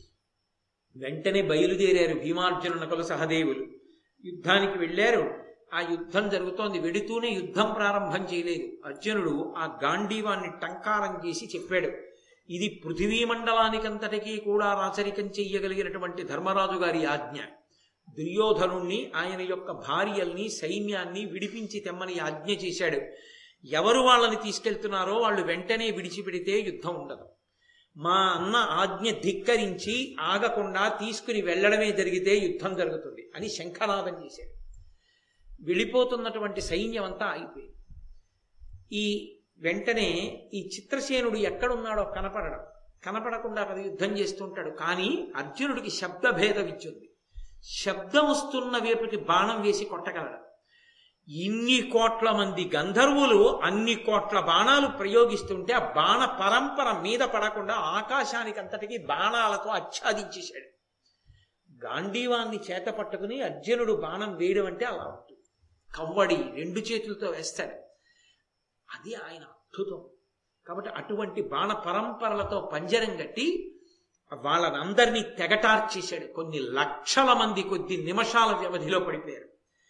వెంటనే బయలుదేరారు భీమార్జున నకుల సహదేవులు యుద్ధానికి వెళ్ళారు ఆ యుద్ధం జరుగుతోంది వెడుతూనే యుద్ధం ప్రారంభం చేయలేదు అర్జునుడు ఆ గాంధీవాన్ని టంకారం చేసి చెప్పాడు ఇది పృథివీ మండలానికంతటికీ కూడా రాచరికం చెయ్యగలిగినటువంటి ధర్మరాజు గారి ఆజ్ఞ దుర్యోధనుణ్ణి ఆయన యొక్క భార్యల్ని సైన్యాన్ని విడిపించి తెమ్మని ఆజ్ఞ చేశాడు ఎవరు వాళ్ళని తీసుకెళ్తున్నారో వాళ్ళు వెంటనే విడిచిపెడితే యుద్ధం ఉండదు మా అన్న ఆజ్ఞ ధిక్కరించి ఆగకుండా తీసుకుని వెళ్ళడమే జరిగితే యుద్ధం జరుగుతుంది అని శంఖనాదం చేశాడు వెళ్ళిపోతున్నటువంటి సైన్యం అంతా ఆగిపోయింది ఈ వెంటనే ఈ చిత్రసేనుడు ఎక్కడున్నాడో కనపడడం కనపడకుండా కదా యుద్ధం చేస్తుంటాడు కానీ అర్జునుడికి శబ్దభేదం ఇచ్చింది శబ్దం వస్తున్న వైపుకి బాణం వేసి కొట్టగలడు ఇన్ని కోట్ల మంది గంధర్వులు అన్ని కోట్ల బాణాలు ప్రయోగిస్తుంటే ఆ బాణ పరంపర మీద పడకుండా ఆకాశానికి అంతటికి బాణాలతో ఆచ్ఛాదించేశాడు గాంధీవాన్ని చేత పట్టుకుని అర్జునుడు బాణం వేయడం అంటే అలా ఉంటుంది కవ్వడి రెండు చేతులతో వేస్తాడు అది ఆయన అద్భుతం కాబట్టి అటువంటి బాణ పరంపరలతో పంజరం కట్టి వాళ్ళనందరినీ తెగటార్చేశాడు కొన్ని లక్షల మంది కొద్ది నిమిషాల వ్యవధిలో పడిపోయారు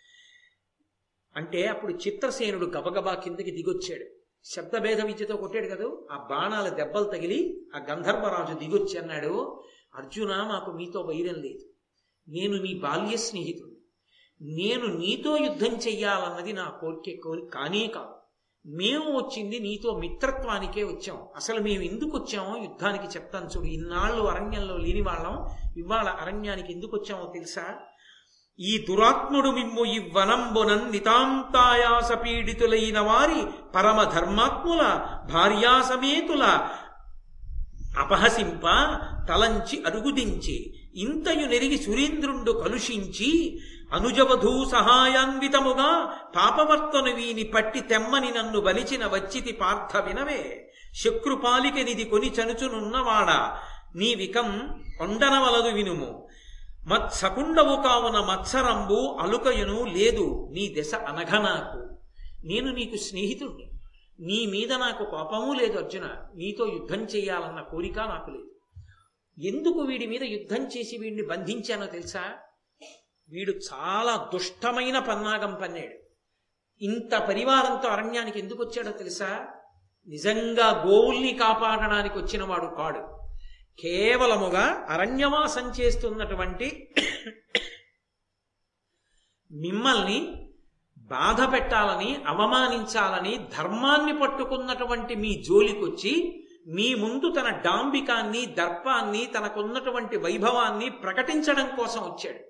అంటే అప్పుడు చిత్రసేనుడు గబగబా కిందకి దిగొచ్చాడు శబ్దభేద విద్యతో కొట్టాడు కదా ఆ బాణాల దెబ్బలు తగిలి ఆ గంధర్వరాజు దిగొచ్చి అన్నాడు అర్జున మాకు మీతో వైరం లేదు నేను నీ బాల్య స్నేహితుడు నేను నీతో యుద్ధం చెయ్యాలన్నది నా కోరిక కోరి కానే కాదు మేము వచ్చింది నీతో మిత్రత్వానికే వచ్చాం అసలు మేము ఎందుకు వచ్చామో యుద్ధానికి చెప్తాను చూడు ఇన్నాళ్ళు అరణ్యంలో లేని వాళ్ళం ఇవాళ అరణ్యానికి ఎందుకు వచ్చామో తెలుసా ఈ దురాత్ముడు మిమ్ము ఈ వనంబునన్ నితాంతాయాస పీడితులైన వారి పరమ ధర్మాత్ముల భార్యాసమేతుల అపహసింప తలంచి అరుగుదించి ఇంతయు నెరిగి సురేంద్రుండు కలుషించి అనుజవధూ సహాయాన్వితముగా పాపవర్తను వీని పట్టి తెమ్మని నన్ను బలిచిన వచ్చితి పార్థ వినవే శక్రుపాలికనిది కొని చనుచునున్నవాడా నీ వికం కొండనవలదు వినుము మత్సకుండవు కావున మత్సరంబు అలుకయును లేదు నీ దశ అనఘనాకు నేను నీకు స్నేహితుడిని నీ మీద నాకు కోపము లేదు అర్జున నీతో యుద్ధం చేయాలన్న కోరిక నాకు లేదు ఎందుకు వీడి మీద యుద్ధం చేసి వీడిని బంధించానో తెలుసా వీడు చాలా దుష్టమైన పన్నాగం పన్నాడు ఇంత పరివారంతో అరణ్యానికి ఎందుకు వచ్చాడో తెలుసా నిజంగా గోవుల్ని కాపాడడానికి వచ్చిన వాడు కాడు కేవలముగా అరణ్యవాసం చేస్తున్నటువంటి మిమ్మల్ని బాధ పెట్టాలని అవమానించాలని ధర్మాన్ని పట్టుకున్నటువంటి మీ జోలికొచ్చి మీ ముందు తన డాంబికాన్ని దర్పాన్ని తనకున్నటువంటి వైభవాన్ని ప్రకటించడం కోసం వచ్చాడు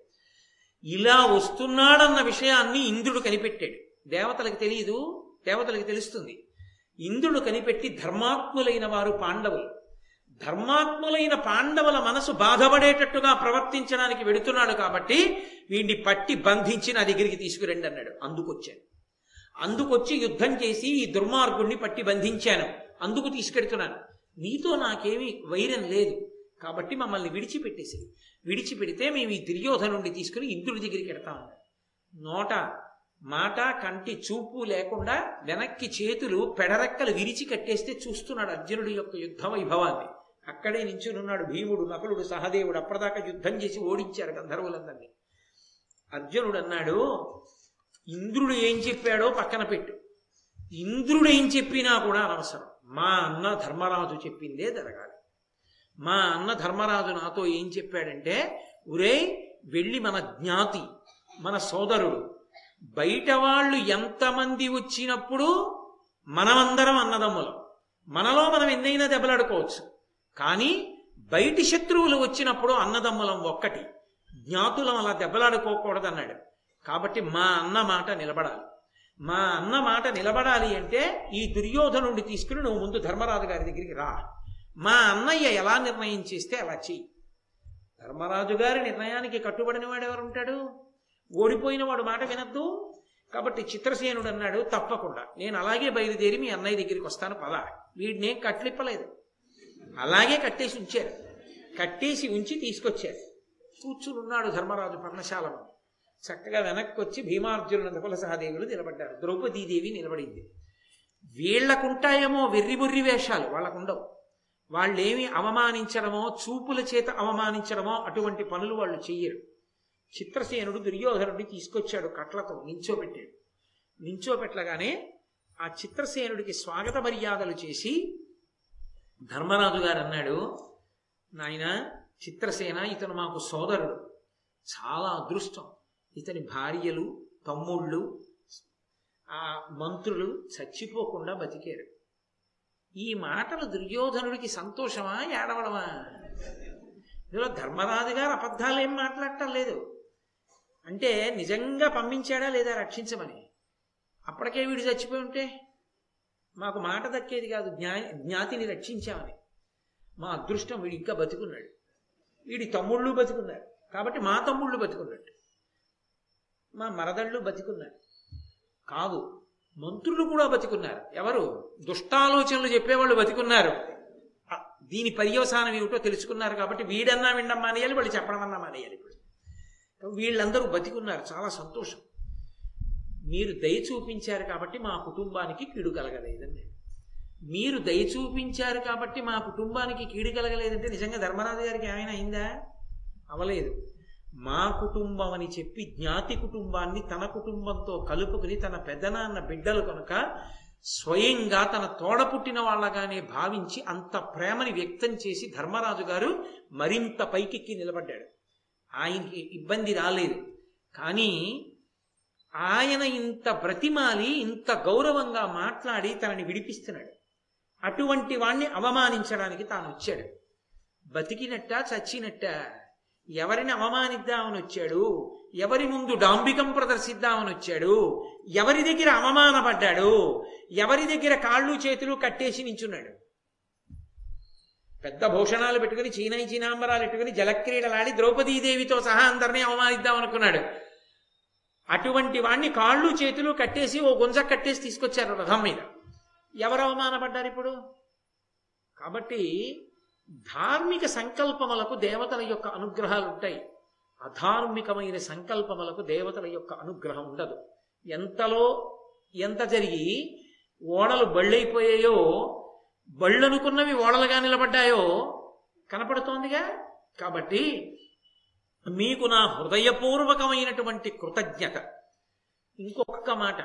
ఇలా వస్తున్నాడన్న విషయాన్ని ఇంద్రుడు కనిపెట్టాడు దేవతలకు తెలియదు దేవతలకు తెలుస్తుంది ఇంద్రుడు కనిపెట్టి ధర్మాత్ములైన వారు పాండవులు ధర్మాత్ములైన పాండవుల మనసు బాధపడేటట్టుగా ప్రవర్తించడానికి వెడుతున్నాడు కాబట్టి వీడిని పట్టి బంధించి నా దగ్గరికి తీసుకురండి అన్నాడు అందుకొచ్చాను అందుకొచ్చి యుద్ధం చేసి ఈ దుర్మార్గుణ్ణి పట్టి బంధించాను అందుకు తీసుకెడుతున్నాను నీతో నాకేమీ వైరం లేదు కాబట్టి మమ్మల్ని విడిచిపెట్టేసి విడిచిపెడితే మేము ఈ దుర్యోధనుండి తీసుకుని ఇంద్రుడి దగ్గరికి వెడతామన్నాడు నోట మాట కంటి చూపు లేకుండా వెనక్కి చేతులు పెడరెక్కలు విరిచి కట్టేస్తే చూస్తున్నాడు అర్జునుడి యొక్క యుద్ధ వైభవాన్ని అక్కడే నించునున్నాడు భీముడు నకులుడు సహదేవుడు అప్పటిదాకా యుద్ధం చేసి ఓడించారు గంధర్వులందరినీ అర్జునుడు అన్నాడు ఇంద్రుడు ఏం చెప్పాడో పక్కన పెట్టు ఇంద్రుడు ఏం చెప్పినా కూడా అనవసరం మా అన్న ధర్మరాజు చెప్పిందే జరగాలి మా అన్న ధర్మరాజు నాతో ఏం చెప్పాడంటే ఒరే వెళ్ళి మన జ్ఞాతి మన సోదరుడు బయట వాళ్ళు ఎంతమంది వచ్చినప్పుడు మనమందరం అన్నదమ్ములం మనలో మనం ఎన్నైనా దెబ్బలాడుకోవచ్చు కానీ బయటి శత్రువులు వచ్చినప్పుడు అన్నదమ్ములం ఒక్కటి జ్ఞాతులం అలా దెబ్బలాడుకోకూడదన్నాడు కాబట్టి మా అన్న మాట నిలబడాలి మా అన్న మాట నిలబడాలి అంటే ఈ దుర్యోధనుండి తీసుకుని నువ్వు ముందు ధర్మరాజు గారి దగ్గరికి రా మా అన్నయ్య ఎలా నిర్ణయం చేస్తే అలా చెయ్యి ధర్మరాజు గారి నిర్ణయానికి కట్టుబడిన వాడు ఎవరు ఉంటాడు ఓడిపోయిన వాడు మాట వినద్దు కాబట్టి చిత్రసేనుడు అన్నాడు తప్పకుండా నేను అలాగే బయలుదేరి మీ అన్నయ్య దగ్గరికి వస్తాను పద వీడినేం కట్లిప్పలేదు అలాగే కట్టేసి ఉంచారు కట్టేసి ఉంచి తీసుకొచ్చారు కూర్చుని ఉన్నాడు ధర్మరాజు పర్ణశాలలో చక్కగా వెనక్కి వచ్చి భీమార్జునుల నకుల సహదేవులు నిలబడ్డారు ద్రౌపదీదేవి నిలబడింది వీళ్లకుంటాయేమో వెర్రిబుర్రి వేషాలు వాళ్ళకుండవు వాళ్ళేమి అవమానించడమో చూపుల చేత అవమానించడమో అటువంటి పనులు వాళ్ళు చెయ్యరు చిత్రసేనుడు దుర్యోధనుడిని తీసుకొచ్చాడు కట్లతో నించోబెట్టాడు నించోబెట్టగానే ఆ చిత్రసేనుడికి స్వాగత మర్యాదలు చేసి ధర్మరాజు గారు అన్నాడు నాయన చిత్రసేన ఇతను మాకు సోదరుడు చాలా అదృష్టం ఇతని భార్యలు తమ్ముళ్ళు ఆ మంత్రులు చచ్చిపోకుండా బతికారు ఈ మాటలు దుర్యోధనుడికి సంతోషమా ఏడవడమా ఇందులో ధర్మరాజు గారు అబద్ధాలు ఏం మాట్లాడటం లేదు అంటే నిజంగా పంపించాడా లేదా రక్షించమని అప్పటికే వీడు చచ్చిపోయి ఉంటే మాకు మాట దక్కేది కాదు జ్ఞా జ్ఞాతిని రక్షించామని మా అదృష్టం వీడు ఇంకా బతుకున్నాడు వీడి తమ్ముళ్ళు బతుకున్నారు కాబట్టి మా తమ్ముళ్ళు బతుకున్నట్టు మా మరదళ్ళు బతికున్నారు కాదు మంత్రులు కూడా బతికున్నారు ఎవరు దుష్టాలోచనలు చెప్పేవాళ్ళు బతికున్నారు ఆ, దీని పర్యవసానం ఏమిటో తెలుసుకున్నారు కాబట్టి వీడన్నా వినడం మానేయాలి వాళ్ళు చెప్పడం అన్నా మానేయాలి ఇప్పుడు వీళ్ళందరూ బతికున్నారు చాలా సంతోషం మీరు దయ చూపించారు కాబట్టి మా కుటుంబానికి కీడు కలగలేదండి మీరు దయ చూపించారు కాబట్టి మా కుటుంబానికి కీడు కలగలేదంటే నిజంగా ధర్మరాజు గారికి ఏమైనా అయిందా అవలేదు మా కుటుంబం అని చెప్పి జ్ఞాతి కుటుంబాన్ని తన కుటుంబంతో కలుపుకుని తన పెద్దనాన్న బిడ్డలు కనుక స్వయంగా తన తోడ పుట్టిన వాళ్ళగానే భావించి అంత ప్రేమని వ్యక్తం చేసి ధర్మరాజు గారు మరింత పైకెక్కి నిలబడ్డాడు ఆయనకి ఇబ్బంది రాలేదు కానీ ఆయన ఇంత బ్రతిమాలి ఇంత గౌరవంగా మాట్లాడి తనని విడిపిస్తున్నాడు అటువంటి వాణ్ణి అవమానించడానికి తాను వచ్చాడు బతికినట్ట చచ్చినట్ట ఎవరిని అవమానిద్దామని వచ్చాడు ఎవరి ముందు డాంబికం ప్రదర్శిద్దామని వచ్చాడు ఎవరి దగ్గర అవమానపడ్డాడు ఎవరి దగ్గర కాళ్ళు చేతులు కట్టేసి నించున్నాడు పెద్ద భూషణాలు పెట్టుకుని చీనాయి చీనాంబరాలు పెట్టుకుని జలక్రీడలాడి ద్రౌపదీదేవితో సహా అందరినీ అవమానిద్దాం అనుకున్నాడు అటువంటి వాణ్ణి కాళ్ళు చేతులు కట్టేసి ఓ గుంజ కట్టేసి తీసుకొచ్చారు రథం మీద ఎవరు అవమానపడ్డారు ఇప్పుడు కాబట్టి ధార్మిక సంకల్పములకు దేవతల యొక్క అనుగ్రహాలు ఉంటాయి అధార్మికమైన సంకల్పములకు దేవతల యొక్క అనుగ్రహం ఉండదు ఎంతలో ఎంత జరిగి ఓడలు బళ్ళైపోయాయో బళ్ళనుకున్నవి ఓడలుగా నిలబడ్డాయో కనపడుతోందిగా కాబట్టి మీకు నా హృదయపూర్వకమైనటువంటి కృతజ్ఞత ఇంకొక మాట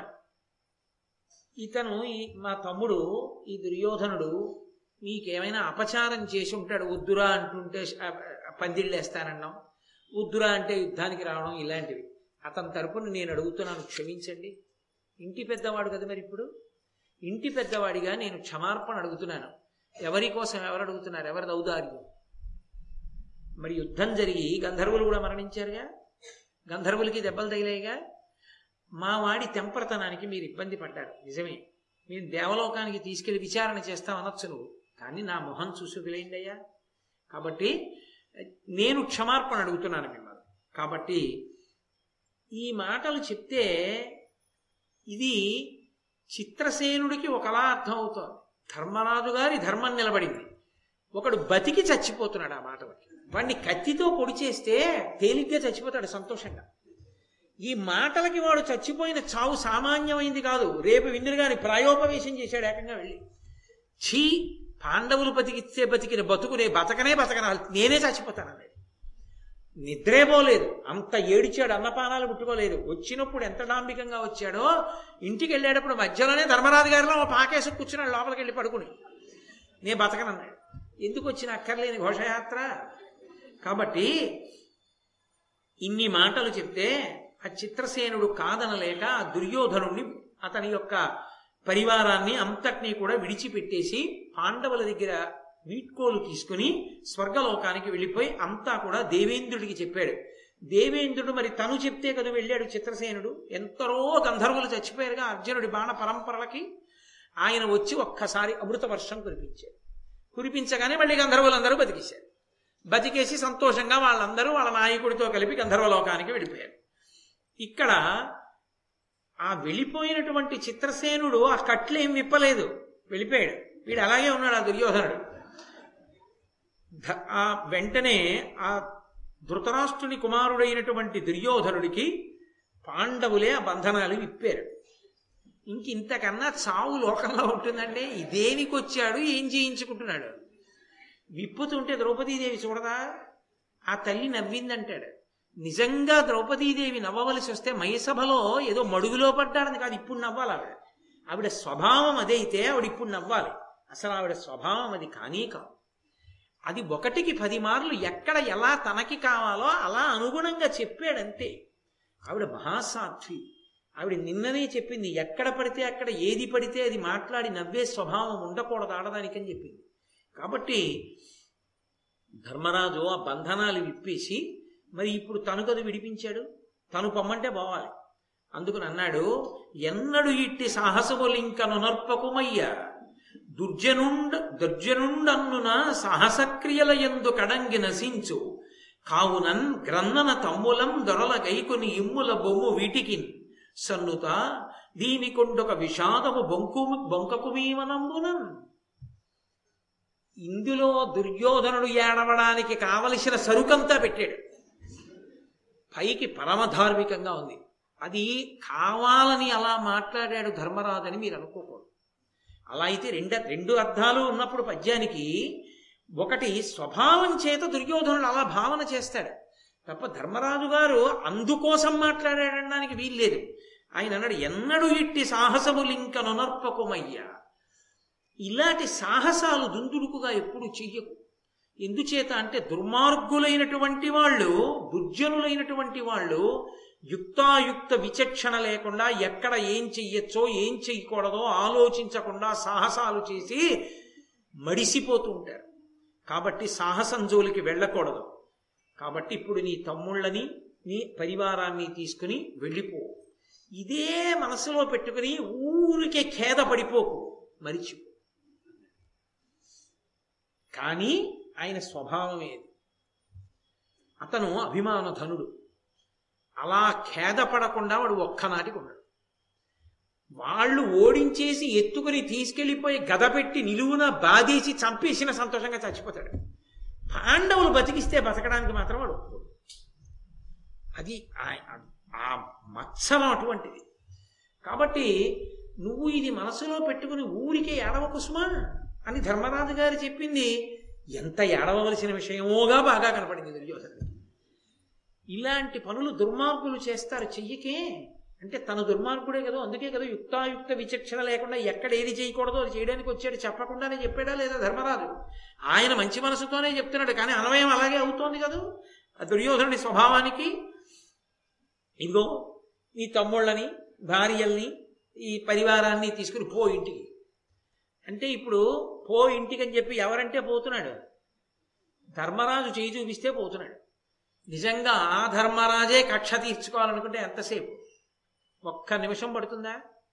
ఇతను ఈ మా తమ్ముడు ఈ దుర్యోధనుడు మీకేమైనా అపచారం చేసి ఉంటాడు వద్దురా అంటుంటే పందిళ్ళేస్తానన్నాం వద్దురా అంటే యుద్ధానికి రావడం ఇలాంటివి అతని తరపున నేను అడుగుతున్నాను క్షమించండి ఇంటి పెద్దవాడు కదా మరి ఇప్పుడు ఇంటి పెద్దవాడిగా నేను క్షమార్పణ అడుగుతున్నాను ఎవరి కోసం ఎవరు అడుగుతున్నారు ఎవరిది ఔదార్యం మరి యుద్ధం జరిగి గంధర్వులు కూడా మరణించారుగా గంధర్వులకి దెబ్బలు తగిలాయిగా మా వాడి తెంపరతనానికి మీరు ఇబ్బంది పడ్డారు నిజమే మీరు దేవలోకానికి తీసుకెళ్లి విచారణ చేస్తాం అనొచ్చు నువ్వు కానీ నా మొహం చూసి వదిలేయండి అయ్యా కాబట్టి నేను క్షమార్పణ అడుగుతున్నాను మిమ్మల్ని కాబట్టి ఈ మాటలు చెప్తే ఇది చిత్రసేనుడికి ఒకలా అర్థం అవుతోంది ధర్మరాజు గారి ధర్మం నిలబడింది ఒకడు బతికి చచ్చిపోతున్నాడు ఆ మాటలకి వాడిని కత్తితో పొడి చేస్తే తేలిగ్గా చచ్చిపోతాడు సంతోషంగా ఈ మాటలకి వాడు చచ్చిపోయిన చావు సామాన్యమైంది కాదు రేపు విందురు గాని ప్రాయోపవేశం చేశాడు ఏకంగా వెళ్ళి ఛీ పాండవులు బతికిస్తే బతికిన బతుకునే బతకనే బతకన నేనే చచ్చిపోతానన్నాడు నిద్రే పోలేదు అంత ఏడిచాడు అన్నపానాలు ముట్టుకోలేదు వచ్చినప్పుడు ఎంత డాంబికంగా వచ్చాడో ఇంటికి వెళ్ళేటప్పుడు మధ్యలోనే ధర్మరాజు గారిలో ఒక పాకేసి కూర్చున్నాడు లోపలికి వెళ్ళి పడుకుని నేను బతకనన్నాడు ఎందుకు వచ్చిన అక్కర్లేని ఘోషయాత్ర కాబట్టి ఇన్ని మాటలు చెప్తే ఆ చిత్రసేనుడు కాదనలేక ఆ దుర్యోధనుణ్ణి అతని యొక్క పరివారాన్ని అంతటినీ కూడా విడిచిపెట్టేసి పాండవుల దగ్గర వీడ్కోలు తీసుకుని స్వర్గలోకానికి వెళ్ళిపోయి అంతా కూడా దేవేంద్రుడికి చెప్పాడు దేవేంద్రుడు మరి తను చెప్తే కదా వెళ్ళాడు చిత్రసేనుడు ఎంతరో గంధర్వులు చచ్చిపోయారుగా అర్జునుడి బాణ పరంపరలకి ఆయన వచ్చి ఒక్కసారి అమృత వర్షం కురిపించాడు కురిపించగానే మళ్ళీ గంధర్వులందరూ బతికేశారు బతికేసి సంతోషంగా వాళ్ళందరూ వాళ్ళ నాయకుడితో కలిపి గంధర్వలోకానికి వెళ్ళిపోయారు ఇక్కడ ఆ వెళ్ళిపోయినటువంటి చిత్రసేనుడు ఆ కట్లేం విప్పలేదు వెళ్ళిపోయాడు వీడు అలాగే ఉన్నాడు ఆ దుర్యోధనుడు ధ- ఆ వెంటనే ఆ ధృతరాష్ట్రుని కుమారుడైనటువంటి దుర్యోధనుడికి పాండవులే ఆ బంధనాలు విప్పారు ఇంక ఇంతకన్నా చావు లోకంలో ఉంటుందంటే దేనికి వచ్చాడు ఏం చేయించుకుంటున్నాడు విప్పుతుంటే ద్రౌపదీదేవి చూడదా ఆ తల్లి నవ్విందంటాడు నిజంగా ద్రౌపదీదేవి నవ్వవలసి వస్తే మయసభలో ఏదో మడుగులో పడ్డాడని కాదు ఇప్పుడు నవ్వాలి ఆవిడ ఆవిడ స్వభావం అదైతే ఆవిడ ఇప్పుడు నవ్వాలి అసలు ఆవిడ స్వభావం అది కానీ కాదు అది ఒకటికి పది మార్లు ఎక్కడ ఎలా తనకి కావాలో అలా అనుగుణంగా చెప్పాడంతే ఆవిడ మహాసాధ్వి ఆవిడ నిన్ననే చెప్పింది ఎక్కడ పడితే అక్కడ ఏది పడితే అది మాట్లాడి నవ్వే స్వభావం ఉండకూడదు ఆడదానికని చెప్పింది కాబట్టి ధర్మరాజు ఆ బంధనాలు విప్పేసి మరి ఇప్పుడు తను కదు విడిపించాడు తను పొమ్మంటే పోవాలి అందుకని అన్నాడు ఎన్నడు ఇట్టి సాహసములింకను నర్పకుమయ్య దుర్జనుండ దుర్జనుండన్నున సాహసక్రియల ఎందు కడంగి నశించు కావునన్ గ్రన్నన తమ్ములం దొరల గైకుని ఇమ్ముల బొమ్ము వీటికిన్ సన్నుత దీని కొండొక విషాదము బొంకు బొంకకుమీవనంబునన్ ఇందులో దుర్యోధనుడు ఏడవడానికి కావలసిన సరుకంతా పెట్టాడు పైకి పరమధార్మికంగా ఉంది అది కావాలని అలా మాట్లాడాడు ధర్మరాజని మీరు అనుకోకూడదు అలా అయితే రెండు రెండు అర్థాలు ఉన్నప్పుడు పద్యానికి ఒకటి స్వభావం చేత దుర్యోధనుడు అలా భావన చేస్తాడు తప్ప ధర్మరాజు గారు అందుకోసం మాట్లాడాడడానికి వీల్లేదు ఆయన అన్నాడు ఎన్నడు ఇట్టి సాహసములింక నొనర్పకుమయ్యా ఇలాంటి సాహసాలు దుందుడుకుగా ఎప్పుడు చెయ్యకు ఎందుచేత అంటే దుర్మార్గులైనటువంటి వాళ్ళు దుర్జనులైనటువంటి వాళ్ళు యుక్తాయుక్త విచక్షణ లేకుండా ఎక్కడ ఏం చెయ్యొచ్చో ఏం చెయ్యకూడదో ఆలోచించకుండా సాహసాలు చేసి మడిసిపోతూ ఉంటారు కాబట్టి సాహసం జోలికి వెళ్ళకూడదు కాబట్టి ఇప్పుడు నీ తమ్ముళ్ళని నీ పరివారాన్ని తీసుకుని వెళ్ళిపో ఇదే మనసులో పెట్టుకుని ఊరికే ఖేద పడిపోకు మరిచిపో కానీ ఆయన స్వభావం ఏది అతను అభిమాన ధనుడు అలా ఖేదపడకుండా వాడు ఒక్కనాటికి ఉన్నాడు వాళ్ళు ఓడించేసి ఎత్తుకుని తీసుకెళ్లిపోయి గద పెట్టి నిలువున బాధేసి చంపేసిన సంతోషంగా చచ్చిపోతాడు పాండవులు బతికిస్తే బతకడానికి మాత్రం వాడు ఒప్పుకోడు అది ఆ- ఆ మత్సరం అటువంటిది కాబట్టి నువ్వు ఇది మనసులో పెట్టుకుని ఊరికే ఏడవ కుసుమా అని ధర్మరాజు గారు చెప్పింది ఎంత ఏడవలసిన విషయమోగా బాగా కనపడింది దుర్యోధనుడికి ఇలాంటి పనులు దుర్మార్గులు చేస్తారు చెయ్యకే అంటే తన దుర్మార్గుడే కదా అందుకే కదా యుక్తాయుక్త విచక్షణ లేకుండా ఎక్కడ ఏది చేయకూడదో అది చేయడానికి వచ్చాడు చెప్పకుండానే చెప్పాడా లేదా ధర్మరాజు ఆయన మంచి మనసుతోనే చెప్తున్నాడు కానీ అన్వయం అలాగే అవుతోంది కదా ఆ దుర్యోధనుడి స్వభావానికి ఇదిగో నీ తమ్ముళ్ళని భార్యల్ని ఈ పరివారాన్ని తీసుకుని పో ఇంటికి అంటే ఇప్పుడు పో ఇంటికని చెప్పి ఎవరంటే పోతున్నాడు ధర్మరాజు చేయి చూపిస్తే పోతున్నాడు నిజంగా ఆ ధర్మరాజే కక్ష తీర్చుకోవాలనుకుంటే ఎంతసేపు ఒక్క నిమిషం పడుతుందా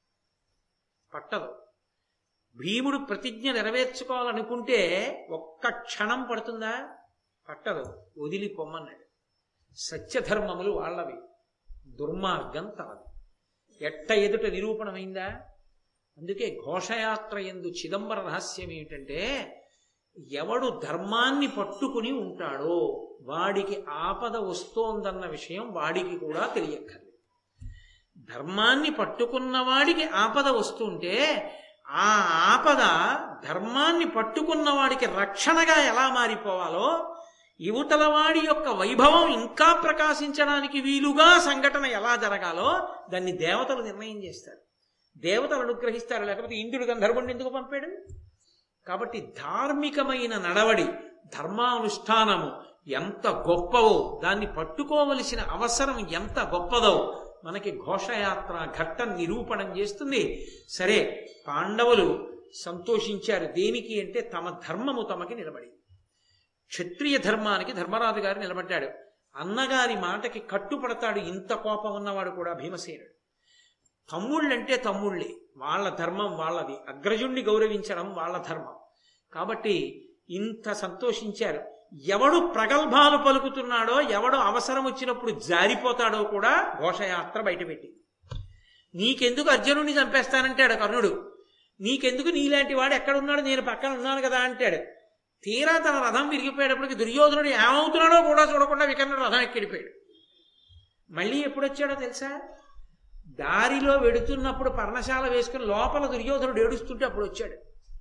పట్టదు భీముడు ప్రతిజ్ఞ నెరవేర్చుకోవాలనుకుంటే ఒక్క క్షణం పడుతుందా పట్టదు వదిలి పొమ్మన్నాడు సత్యధర్మములు వాళ్ళవి దుర్మార్గం తనది ఎట్ట ఎదుట నిరూపణమైందా అందుకే ఘోషయాత్ర ఎందు చిదంబర రహస్యం ఏమిటంటే ఎవడు ధర్మాన్ని పట్టుకుని ఉంటాడో వాడికి ఆపద వస్తోందన్న విషయం వాడికి కూడా తెలియక్కర్లేదు ధర్మాన్ని పట్టుకున్న వాడికి ఆపద వస్తుంటే ఆ ఆపద ధర్మాన్ని పట్టుకున్న వాడికి రక్షణగా ఎలా మారిపోవాలో యువతల వాడి యొక్క వైభవం ఇంకా ప్రకాశించడానికి వీలుగా సంఘటన ఎలా జరగాలో దాన్ని దేవతలు నిర్ణయం చేస్తారు దేవతలు అనుగ్రహిస్తారు లేకపోతే ఇంద్రుడు గంధర్వుడిని ఎందుకు పంపాడు కాబట్టి ధార్మికమైన నడవడి ధర్మానుష్ఠానము ఎంత గొప్పవో దాన్ని పట్టుకోవలసిన అవసరం ఎంత గొప్పదో మనకి ఘోషయాత్ర ఘట్టం నిరూపణం చేస్తుంది సరే పాండవులు సంతోషించారు దేనికి అంటే తమ ధర్మము తమకి నిలబడి క్షత్రియ ధర్మానికి ధర్మరాజు గారు నిలబడ్డాడు అన్నగారి మాటకి కట్టుపడతాడు ఇంత కోపం ఉన్నవాడు కూడా భీమసేనుడు తమ్ముళ్ళంటే తమ్ముళ్ళే వాళ్ళ ధర్మం వాళ్ళది అగ్రజుణ్ణి గౌరవించడం వాళ్ళ ధర్మం కాబట్టి ఇంత సంతోషించారు ఎవడు ప్రగల్భాలు పలుకుతున్నాడో ఎవడు అవసరం వచ్చినప్పుడు జారిపోతాడో కూడా ఘోషయాత్ర బయటపెట్టి నీకెందుకు అర్జునుడిని చంపేస్తానంటాడు కర్ణుడు నీకెందుకు నీలాంటి వాడు ఎక్కడున్నాడు నేను పక్కన ఉన్నాను కదా అంటాడు తీరా తన రథం విరిగిపోయేటప్పటికి దుర్యోధనుడు ఏమవుతున్నాడో కూడా చూడకుండా వికర్ణుడు రథం ఎక్కిడిపోయాడు మళ్ళీ ఎప్పుడు వచ్చాడో తెలుసా దారిలో వెడుతున్నప్పుడు పర్ణశాల వేసుకుని లోపల దుర్యోధనుడు ఏడుస్తుంటే అప్పుడు వచ్చాడు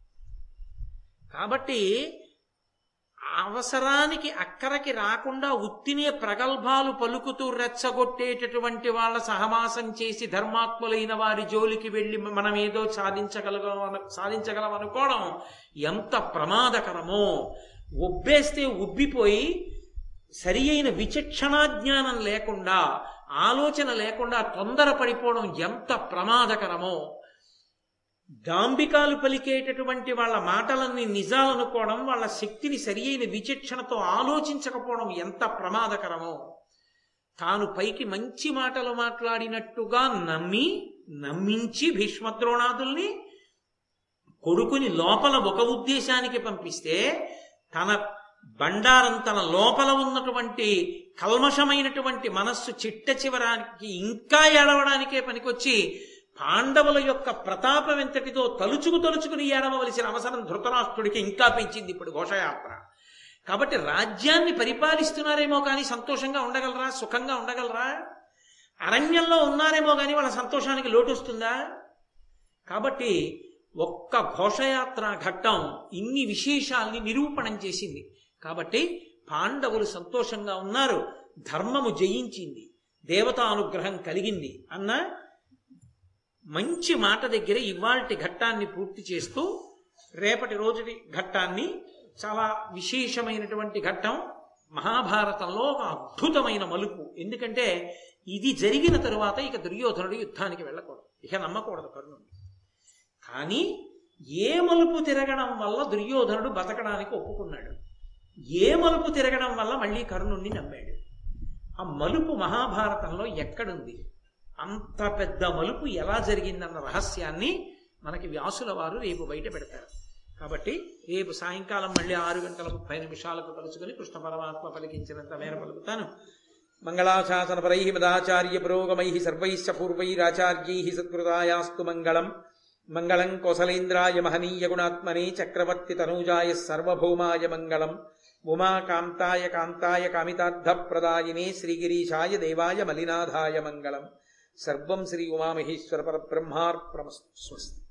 కాబట్టి అవసరానికి అక్కరకి రాకుండా ఉత్తినే ప్రగల్భాలు పలుకుతూ రెచ్చగొట్టేటటువంటి వాళ్ళ సహవాసం చేసి ధర్మాత్ములైన వారి జోలికి వెళ్ళి మనం ఏదో సాధించగలగ సాధించగలం అనుకోవడం ఎంత ప్రమాదకరమో ఒబ్బేస్తే ఉబ్బిపోయి సరి అయిన విచక్షణాజ్ఞానం లేకుండా ఆలోచన లేకుండా తొందరపడిపోవడం ఎంత ప్రమాదకరమో దాంబికాలు పలికేటటువంటి వాళ్ళ మాటలన్నీ నిజాలనుకోవడం వాళ్ళ శక్తిని సరి అయిన విచక్షణతో ఆలోచించకపోవడం ఎంత ప్రమాదకరమో తాను పైకి మంచి మాటలు మాట్లాడినట్టుగా నమ్మి నమ్మించి భీష్మద్రోణాదుల్ని కొడుకుని లోపల ఒక ఉద్దేశానికి పంపిస్తే తన బండారం తన లోపల ఉన్నటువంటి కల్మషమైనటువంటి మనస్సు చిట్ట చివరానికి ఇంకా ఏడవడానికే పనికొచ్చి పాండవుల యొక్క ప్రతాపం ఎంతటితో తలుచుకు తలుచుకుని ఏడవలసిన అవసరం ధృతరాష్ట్రుడికి ఇంకా పెంచింది ఇప్పుడు ఘోషయాత్ర కాబట్టి రాజ్యాన్ని పరిపాలిస్తున్నారేమో కానీ సంతోషంగా ఉండగలరా సుఖంగా ఉండగలరా అరణ్యంలో ఉన్నారేమో కానీ వాళ్ళ సంతోషానికి లోటు వస్తుందా కాబట్టి ఒక్క ఘోషయాత్ర ఘట్టం ఇన్ని విశేషాల్ని నిరూపణం చేసింది కాబట్టి పాండవులు సంతోషంగా ఉన్నారు ధర్మము జయించింది దేవతానుగ్రహం కలిగింది అన్న మంచి మాట దగ్గర ఇవాల్టి ఘట్టాన్ని పూర్తి చేస్తూ రేపటి రోజుటి ఘట్టాన్ని చాలా విశేషమైనటువంటి ఘట్టం మహాభారతంలో ఒక అద్భుతమైన మలుపు ఎందుకంటే ఇది జరిగిన తరువాత ఇక దుర్యోధనుడు యుద్ధానికి వెళ్ళకూడదు ఇక నమ్మకూడదు కర్ణుడు కానీ ఏ మలుపు తిరగడం వల్ల దుర్యోధనుడు బతకడానికి ఒప్పుకున్నాడు ఏ మలుపు తిరగడం వల్ల మళ్ళీ కర్ణుణ్ణి నమ్మాడు ఆ మలుపు మహాభారతంలో ఎక్కడుంది అంత పెద్ద మలుపు ఎలా జరిగిందన్న రహస్యాన్ని మనకి వ్యాసుల వారు రేపు బయట పెడతారు కాబట్టి రేపు సాయంకాలం మళ్ళీ ఆరు గంటల ముప్పై నిమిషాలకు కలుసుకుని కృష్ణ పరమాత్మ పలికించినంత మేర పలుకుతాను మంగళాశాసనపరై మదాచార్య పురోగమై సర్వైశ్చ పూర్వైరాచార్యై సత్కృతాయాస్తు మంగళం మంగళం కోసలేంద్రాయ మహనీయ గుణాత్మనే చక్రవర్తి తనూజాయ సర్వభౌమాయ మంగళం ఉమాకాంతాయ కాంతాయ కామితార్థప్రదాయినే శ్రీగిరీశాయ దేవాయ మలినాథాయ మంగళం సర్వం శ్రీ ఉమామహేశ్వర పరబ్రహ్మార్పణమస్తు స్వస్తి